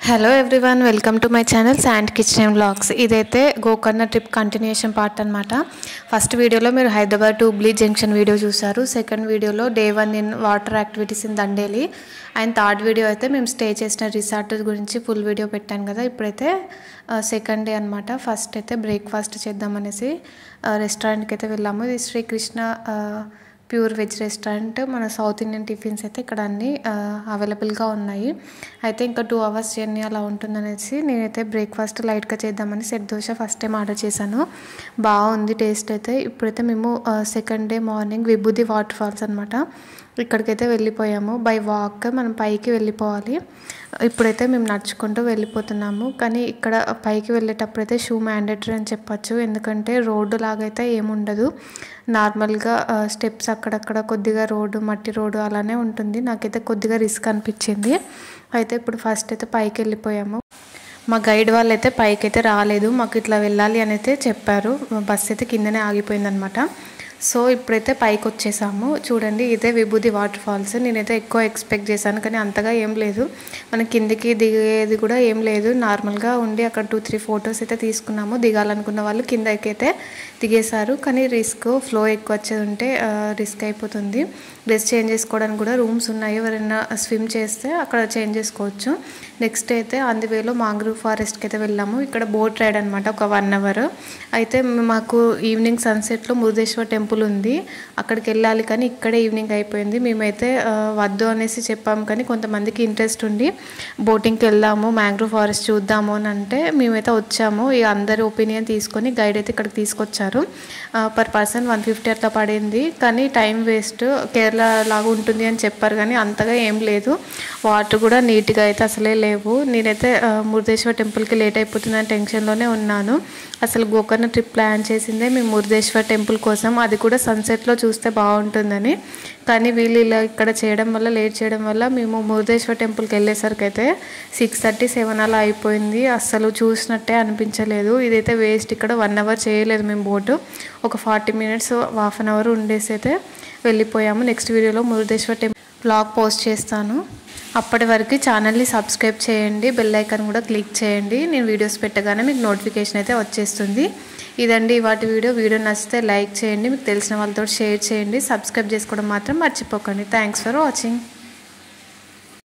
hello everyone welcome to my channel sand kitchen vlogs ఇదైతే Gokarna trip continuation part అనమాట first వీడియోలో మీరు Hyderabad Hubli junction video చూసారు సెకండ్ వీడియోలో day one in water activities in Dandeli and third video అయితే మేము stay చేసిన రిసార్ట్ గురించి ఫుల్ వీడియో పెట్టాను కదా ఇప్పుడైతే సెకండ్ డే అనమాట ఫస్ట్ అయితే బ్రేక్ఫాస్ట్ చేద్దామనేసి రెస్టారెంట్కి అయితే వెళ్ళాము ఇది శ్రీకృష్ణ ప్యూర్ వెజ్ రెస్టారెంట్ మన సౌత్ ఇండియన్ టిఫిన్స్ అయితే ఇక్కడ అన్నీ అవైలబుల్గా ఉన్నాయి అయితే ఇంకా టూ అవర్స్ జర్నీ అలా ఉంటుందనేసి నేనైతే బ్రేక్ఫాస్ట్ లైట్గా చేద్దామని set dosa first time order చేశాను బాగుంది టేస్ట్ అయితే ఇప్పుడైతే మేము second day morning Vibhuti water falls అనమాట ఇక్కడికైతే వెళ్ళిపోయాము బై వాక్ మనం పైకి వెళ్ళిపోవాలి ఇప్పుడైతే మేము నడుచుకుంటూ వెళ్ళిపోతున్నాము కానీ ఇక్కడ పైకి వెళ్ళేటప్పుడు అయితే షూ మ్యాండేటరీ అని చెప్పచ్చు ఎందుకంటే రోడ్డు లాగైతే ఏముండదు నార్మల్గా స్టెప్స్ అక్కడక్కడ కొద్దిగా రోడ్డు మట్టి రోడ్డు అలానే ఉంటుంది నాకైతే కొద్దిగా రిస్క్ అనిపించింది అయితే ఇప్పుడు ఫస్ట్ అయితే పైకి వెళ్ళిపోయాము మా గైడ్ వాళ్ళు అయితే పైకి అయితే రాలేదు మాకు ఇట్లా వెళ్ళాలి అని అయితే చెప్పారు బస్ అయితే కిందనే ఆగిపోయిందనమాట సో ఇప్పుడైతే పైకి వచ్చేసాము చూడండి ఇదే విభూది వాటర్ ఫాల్స్ నేనైతే ఎక్కువ ఎక్స్పెక్ట్ చేశాను కానీ అంతగా ఏం లేదు మన కిందికి దిగేది కూడా ఏం లేదు నార్మల్గా ఉండి అక్కడ టూ త్రీ ఫొటోస్ అయితే తీసుకున్నాము దిగాలనుకున్న వాళ్ళు కిందకి అయితే దిగేశారు కానీ రిస్క్ ఫ్లో ఎక్కువ వచ్చేది ఉంటే రిస్క్ అయిపోతుంది డ్రెస్ చేంజ్ చేసుకోవడానికి కూడా రూమ్స్ ఉన్నాయి ఎవరైనా స్విమ్ చేస్తే అక్కడ చేంజ్ చేసుకోవచ్చు నెక్స్ట్ అయితే అందువేలో మాంగ్రూవ్ ఫారెస్ట్కి అయితే వెళ్ళాము ఇక్కడ బోట్ రైడ్ అనమాట ఒక వన్ అవర్ అయితే మాకు ఈవినింగ్ సన్సెట్లో మురుదేశ్వర్ టెంపుల్ ఉంది అక్కడికి వెళ్ళాలి కానీ ఇక్కడే ఈవినింగ్ అయిపోయింది మేమైతే వద్దు అనేసి చెప్పాము కానీ కొంతమందికి ఇంట్రెస్ట్ ఉండి బోటింగ్కి వెళ్దాము మ్యాంగ్రూవ్ ఫారెస్ట్ చూద్దాము అని అంటే మేమైతే వచ్చాము ఇక అందరి ఒపీనియన్ తీసుకొని గైడ్ అయితే ఇక్కడికి తీసుకొచ్చారు పర్ పర్సన్ వన్ ఫిఫ్టీ అట్లా పడింది కానీ టైం వేస్ట్ కేరళ లాగా ఉంటుంది అని చెప్పారు కానీ అంతగా ఏం లేదు వాటర్ కూడా నీట్గా అయితే అసలే లేవు నేనైతే మురుదేశ్వర్ టెంపుల్కి లేట్ అయిపోతుందని టెన్షన్లోనే ఉన్నాను అసలు గోకర్ణ ట్రిప్ ప్లాన్ చేసిందే మేము మురుదేశ్వర్ టెంపుల్ కోసం అది కూడా సన్సెట్లో చూస్తే బాగుంటుందని కానీ వీళ్ళు ఇలా ఇక్కడ చేయడం వల్ల లేట్ చేయడం వల్ల మేము మురుదేశ్వర్ టెంపుల్కి వెళ్ళేసరికి అయితే సిక్స్ థర్టీ సెవెన్ అలా అయిపోయింది అస్సలు చూసినట్టే అనిపించలేదు ఇదైతే వేస్ట్ ఇక్కడ వన్ అవర్ చేయలేదు మేము బోటు ఒక forty minutes half an hour ఉండేసి అయితే వెళ్ళిపోయాము నెక్స్ట్ వీడియోలో మురుదేశ్వర్ టెంపుల్ బ్లాగ్ పోస్ట్ చేస్తాను అప్పటి వరకు ఛానల్ని సబ్స్క్రైబ్ చేయండి బెల్ ఐకాన్ కూడా క్లిక్ చేయండి నేను వీడియోస్ పెట్టగానే మీకు నోటిఫికేషన్ అయితే వచ్చేస్తుంది ఇదండి వాటి వీడియో వీడియో నచ్చితే లైక్ చేయండి మీకు తెలిసిన వాళ్ళతో షేర్ చేయండి సబ్స్క్రైబ్ చేసుకోవడం మాత్రం మర్చిపోకండి థ్యాంక్స్ ఫర్ వాచింగ్